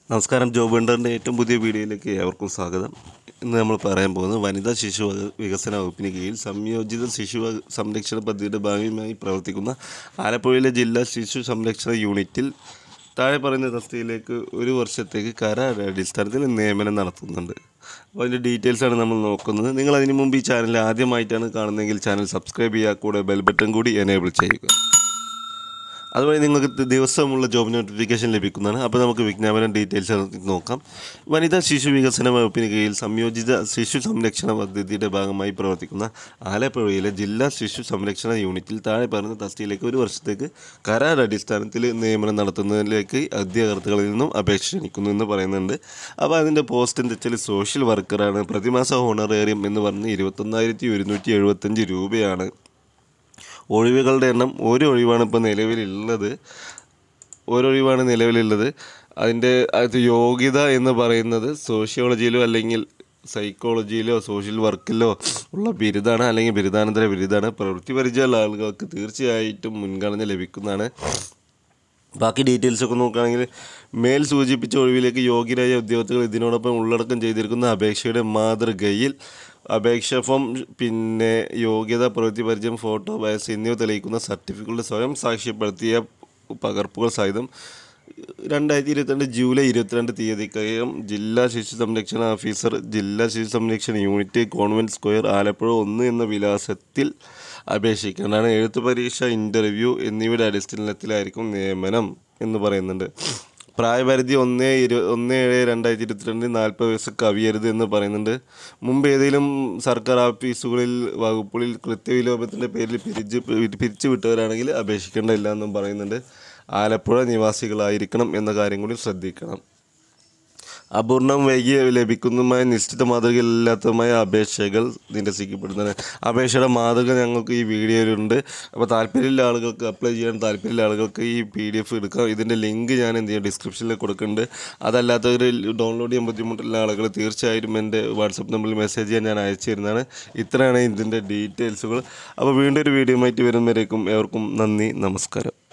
നമസ്കാരം ജോബ് വെണ്ടറിൻ്റെ ഏറ്റവും പുതിയ വീഡിയോയിലേക്ക് ഏവർക്കും സ്വാഗതം ഇന്ന് നമ്മൾ പറയാൻ പോകുന്നത് വനിതാ ശിശു വക- വികസന വകുപ്പിന് കീഴിൽ സംയോജിത ശിശു വ- സംരക്ഷണ പദ്ധതിയുടെ ഭാഗമായി പ്രവർത്തിക്കുന്ന ആലപ്പുഴയിലെ ജില്ലാ ശിശു സംരക്ഷണ യൂണിറ്റിൽ താഴെ പറയുന്ന തസ്തികയിലേക്ക് ഒരു വർഷത്തേക്ക് കരാർ അടിസ്ഥാനത്തിൽ നിയമനം നടത്തുന്നുണ്ട് അപ്പോൾ അതിൻ്റെ ഡീറ്റെയിൽസാണ് നമ്മൾ നോക്കുന്നത് നിങ്ങൾ അതിന് മുമ്പ് ഈ ചാനൽ ആദ്യമായിട്ടാണ് കാണുന്നതെങ്കിൽ ചാനൽ സബ്സ്ക്രൈബ് ചെയ്യുക കൂടെ ബെൽ ബട്ടൺ കൂടി എനേബിൾ ചെയ്യുക അതുവഴി നിങ്ങൾക്ക് ദി- ദിവസമുള്ള ജോബ് നോട്ടിഫിക്കേഷൻ ലഭിക്കുന്നതാണ് അപ്പോൾ നമുക്ക് വിജ്ഞാപനം ഡീറ്റെയിൽസ് നോക്കാം വനിതാ ശിശു വികസന വകുപ്പിന് കീഴിൽ സംയോജിത ശിശു സംരക്ഷണ പദ്ധതിയുടെ ഭാഗമായി പ്രവർത്തിക്കുന്ന ആലപ്പുഴയിലെ ജില്ലാ ശിശു സംരക്ഷണ യൂണിറ്റിൽ താഴെ പറയുന്ന തസ്തിയിലേക്ക് ഒരു വർഷത്തേക്ക് കരാർ അടിസ്ഥാനത്തിൽ നിയമനം നടത്തുന്നതിലേക്ക് അധ്യാപകർത്തുകളിൽ നിന്നും അപേക്ഷ ക്ഷണിക്കുന്നു എന്ന് പറയുന്നുണ്ട് അപ്പോൾ അതിൻ്റെ പോസ്റ്റ് എന്താ വെച്ചാൽ സോഷ്യൽ വർക്കറാണ് പ്രതിമാസ ഹോണറേറിയം എന്ന് പറഞ്ഞ് ഇരുപത്തൊന്നായിരത്തി ഒരുന്നൂറ്റി എഴുപത്തഞ്ച് രൂപയാണ് ഒഴിവുകളുടെ എണ്ണം ഒരു ഒഴിവാണ് ഇപ്പോൾ നിലവിലുള്ളത് ഒരൊഴിവാണ് നിലവിലുള്ളത് അതിൻ്റെ അത് യോഗ്യത എന്ന് പറയുന്നത് സോഷ്യോളജിയിലോ അല്ലെങ്കിൽ സൈക്കോളജിയിലോ സോഷ്യൽ വർക്കിലോ ഉള്ള ബിരുദാണ് അല്ലെങ്കിൽ ബിരുദാനന്തര ബിരുദാണ് പ്രവൃത്തി പരിചയമുള്ള ആളുകൾക്ക് തീർച്ചയായിട്ടും മുൻഗണന ലഭിക്കുന്നതാണ് ബാക്കി ഡീറ്റെയിൽസ് ഒക്കെ നോക്കുകയാണെങ്കിൽ മേൽ സൂചിപ്പിച്ച ഒഴിവിലേക്ക് യോഗ്യരായ ഉദ്യോഗസ്ഥകൾ ഇതിനോടൊപ്പം ഉള്ളടക്കം ചെയ്തിരിക്കുന്ന അപേക്ഷയുടെ മാതൃകയിൽ അപേക്ഷ ഫോം പിന്നെ യോഗ്യത പ്രവൃത്തി പരിചയം ഫോട്ടോ വയസ്സ് എന്നിവ തെളിയിക്കുന്ന സർട്ടിഫിക്കറ്റ് സ്വയം സാക്ഷ്യപ്പെടുത്തിയ പകർപ്പുകൾ സഹിതം രണ്ടായിരത്തി ഇരുപത്തിരണ്ട് ജൂലൈ ഇരുപത്തിരണ്ട് തീയതിക്കകം ജില്ലാ ശിശു സംരക്ഷണ ഓഫീസർ ജില്ലാ ശിശു സംരക്ഷണ യൂണിറ്റ് കോൺവെൻറ്റ് സ്ക്വയർ ആലപ്പുഴ ഒന്ന് എന്ന വിലാസത്തിൽ അപേക്ഷിക്കേണ്ടതാണ് എഴുത്ത് പരീക്ഷ ഇൻ്റർവ്യൂ എന്നിവയുടെ അടിസ്ഥാനത്തിലായിരിക്കും നിയമനം എന്ന് പറയുന്നുണ്ട് പ്രായപരിധി ഒന്ന് ഇരു ഒന്ന് ഏഴ് രണ്ടായിരത്തി ഇരുപത്തിരണ്ടിൽ നാൽപ്പത് വയസ്സ് കവിയരുത് എന്ന് പറയുന്നുണ്ട് മുമ്പ് ഏതെങ്കിലും സർക്കാർ ഓഫീസുകളിൽ വകുപ്പുകളിൽ കൃത്യവിലോപത്തിൻ്റെ പേരിൽ പിരിച്ച് പിരിച്ചു വിട്ടവരാണെങ്കിൽ അപേക്ഷിക്കേണ്ടതില്ല എന്നും പറയുന്നുണ്ട് ആലപ്പുഴ നിവാസികളായിരിക്കണം എന്ന കാര്യം കൂടി ശ്രദ്ധിക്കണം അപൂർണം വൈകി ലഭിക്കുന്നതുമായ നിശ്ചിത മാതൃകയില്ലാത്തതുമായ അപേക്ഷകൾ നിരസിക്കപ്പെടുന്നതാണ് അപേക്ഷയുടെ മാതൃക ഞങ്ങൾക്ക് ഈ വീഡിയോയിലുണ്ട് അപ്പോൾ താല്പര്യമുള്ള ആളുകൾക്ക് അപ്ലൈ ചെയ്യാൻ താല്പര്യമുള്ള ആളുകൾക്ക് ഈ പി ഡി എഫ് എടുക്കാം ഇതിൻ്റെ ലിങ്ക് ഞാൻ എന്ത് ചെയ്യും ഡിസ്ക്രിപ്ഷനിൽ കൊടുക്കുന്നുണ്ട് അതല്ലാത്തവർ ഡൗൺലോഡ് ചെയ്യാൻ ബുദ്ധിമുട്ടുള്ള ആളുകൾ തീർച്ചയായിട്ടും എൻ്റെ വാട്സപ്പ് നമ്പറിൽ മെസ്സേജ് ചെയ്യാൻ ഞാൻ അയച്ചു തരുന്നതാണ് ഇത്രയാണ് ഇതിൻ്റെ ഡീറ്റെയിൽസുകൾ അപ്പോൾ വീണ്ടും ഒരു വീഡിയോ ആയിട്ട് വരുന്നവരേക്കും ഏവർക്കും നന്ദി നമസ്കാരം